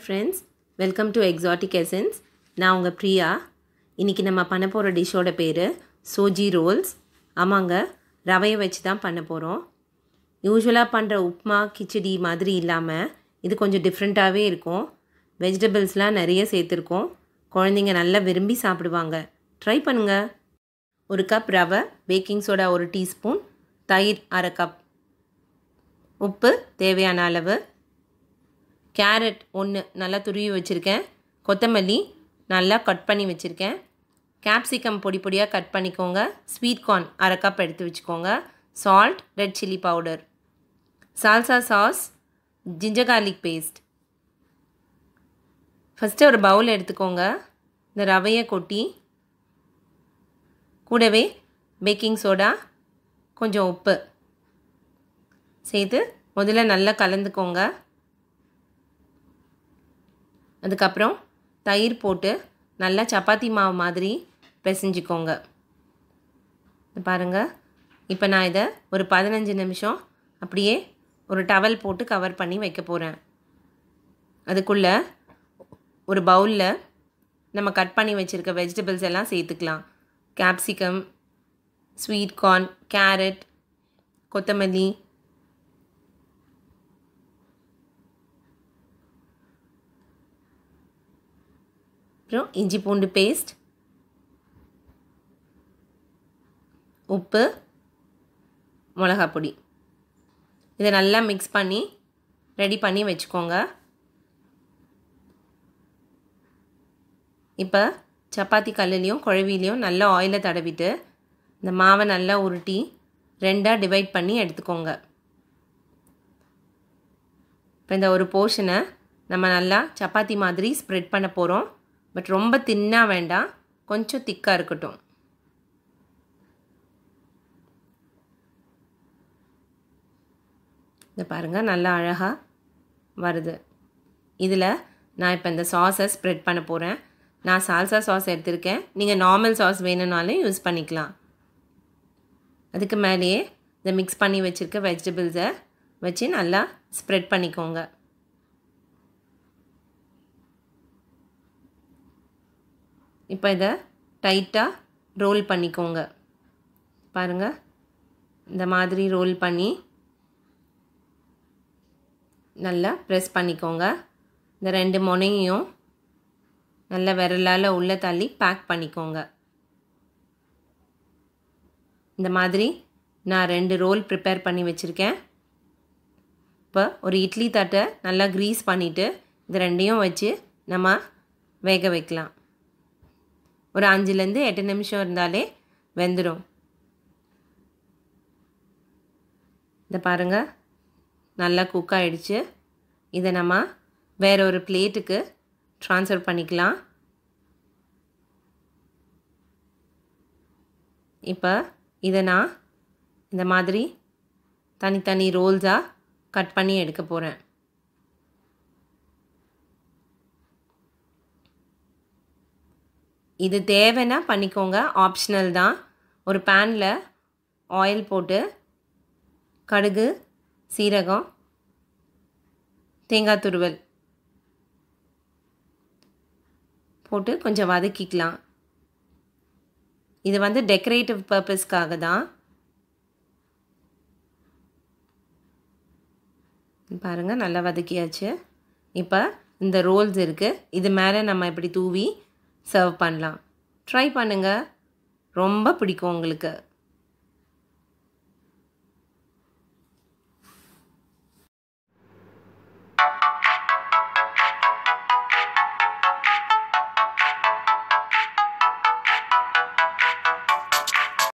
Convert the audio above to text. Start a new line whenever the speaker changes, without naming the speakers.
friends welcome to exotic essence நான் உங்கள் பிரியா இன்றைக்கி நம்ம பண்ண போகிற டிஷ்ஷோட பேர் சோஜி ரோல்ஸ் ஆமாங்க ரவையை வச்சு தான் பண்ண போகிறோம் யூஸ்வலாக பண்ணுற உப்மா கிச்சடி மாதிரி இல்லாமல் இது கொஞ்சம் டிஃப்ரெண்ட்டாகவே இருக்கும் வெஜிடபிள்ஸ்லாம் நிறைய சேர்த்துருக்கோம் குழந்தைங்க நல்லா விரும்பி சாப்பிடுவாங்க ட்ரை பண்ணுங்கள் ஒரு கப் ரவை பேக்கிங் சோடா ஒரு டீஸ்பூன் தயிர் அரை கப் உப்பு தேவையான அளவு கேரட் ஒன்று நல்லா துருவி வச்சுருக்கேன் கொத்தமல்லி நல்லா கட் பண்ணி வச்சுருக்கேன் கேப்சிகம் பொடி பொடியாக கட் பண்ணிக்கோங்க ஸ்வீட் கார்ன் அரை கப் எடுத்து வச்சுக்கோங்க salt red chilli powder salsa sauce ginger garlic paste first ஒரு பவுல் எடுத்துக்கோங்க இந்த ரவையை கொட்டி கூடவே பேக்கிங் சோடா கொஞ்சம் உப்பு சேர்த்து முதல்ல நல்லா கலந்துக்கோங்க அதுக்கப்புறம் தயிர் போட்டு நல்லா சப்பாத்தி மாவு மாதிரி பிசைஞ்சிக்கோங்க பாருங்கள் இப்போ நான் இதை ஒரு பதினஞ்சு நிமிஷம் அப்படியே ஒரு டவல் போட்டு கவர் பண்ணி வைக்க போகிறேன் அதுக்குள்ளே ஒரு பவுலில் நம்ம கட் பண்ணி வச்சுருக்க வெஜிடபிள்ஸ் எல்லாம் சேர்த்துக்கலாம் கேப்சிகம் ஸ்வீட் கார்ன் கேரட் கொத்தமல்லி அப்புறம் இஞ்சி பூண்டு பேஸ்ட் உப்பு மிளகா பொடி இதை நல்லா மிக்ஸ் பண்ணி ரெடி பண்ணி வச்சுக்கோங்க இப்போ சப்பாத்தி கல்லுலேயும் குழவிலையும் நல்லா ஆயிலை தடவிட்டு இந்த மாவை நல்லா உருட்டி ரெண்டாக டிவைட் பண்ணி எடுத்துக்கோங்க இப்போ இந்த ஒரு போர்ஷனை நம்ம நல்லா சப்பாத்தி மாதிரி ஸ்ப்ரெட் பண்ண போகிறோம் பட் ரொம்ப தின்னாக வேண்டாம் கொஞ்சம் திக்காக இருக்கட்டும் இதை பாருங்கள் நல்லா அழகாக வருது இதில் நான் இப்போ இந்த சாஸை ஸ்ப்ரெட் பண்ண போகிறேன் நான் சால்சா சாஸ் எடுத்திருக்கேன் நீங்கள் நார்மல் சாஸ் வேணும்னாலும் யூஸ் பண்ணிக்கலாம் அதுக்கு மேலேயே இந்த மிக்ஸ் பண்ணி வச்சுருக்க வெஜிடபிள்ஸை வச்சு நல்லா ஸ்ப்ரெட் பண்ணிக்கோங்க இப்போ இதை டைட்டாக ரோல் பண்ணிக்கோங்க பாருங்கள் இந்த மாதிரி ரோல் பண்ணி நல்லா ப்ரெஸ் பண்ணிக்கோங்க இந்த ரெண்டு முனையும் நல்லா விரலால் உள்ளே தள்ளி பேக் பண்ணிக்கோங்க இந்த மாதிரி நான் ரெண்டு ரோல் ப்ரிப்பேர் பண்ணி வச்சுருக்கேன் இப்போ ஒரு இட்லி தட்டை நல்லா க்ரீஸ் பண்ணிவிட்டு இது ரெண்டையும் வச்சு நம்ம வேக வைக்கலாம் ஒரு அஞ்சுலேருந்து எட்டு நிமிஷம் இருந்தாலே வெந்துடும் இதை பாருங்கள் நல்லா குக் ஆகிடுச்சு இதை நம்ம வேற ஒரு பிளேட்டுக்கு ட்ரான்ஸ்ஃபர் பண்ணிக்கலாம் இப்போ இதை நான் இந்த மாதிரி தனித்தனி ரோல்ஸாக கட் பண்ணி எடுக்க போகிறேன் இது தேவைன்னா பண்ணிக்கோங்க ஆப்ஷனல் தான் ஒரு பேனில் ஆயில் போட்டு கடுகு சீரகம் தேங்காய் துருவல் போட்டு கொஞ்சம் வதக்கிக்கலாம் இது வந்து டெக்கரேட்டிவ் பர்பஸ்க்காக தான் பாருங்கள் நல்லா வதக்கியாச்சு இப்போ இந்த ரோல்ஸ் இருக்குது இது மேலே நம்ம இப்படி தூவி சர்வ் பண்ணலாம் ட்ரை பண்ணுங்கள் ரொம்ப பிடிக்கும் உங்களுக்கு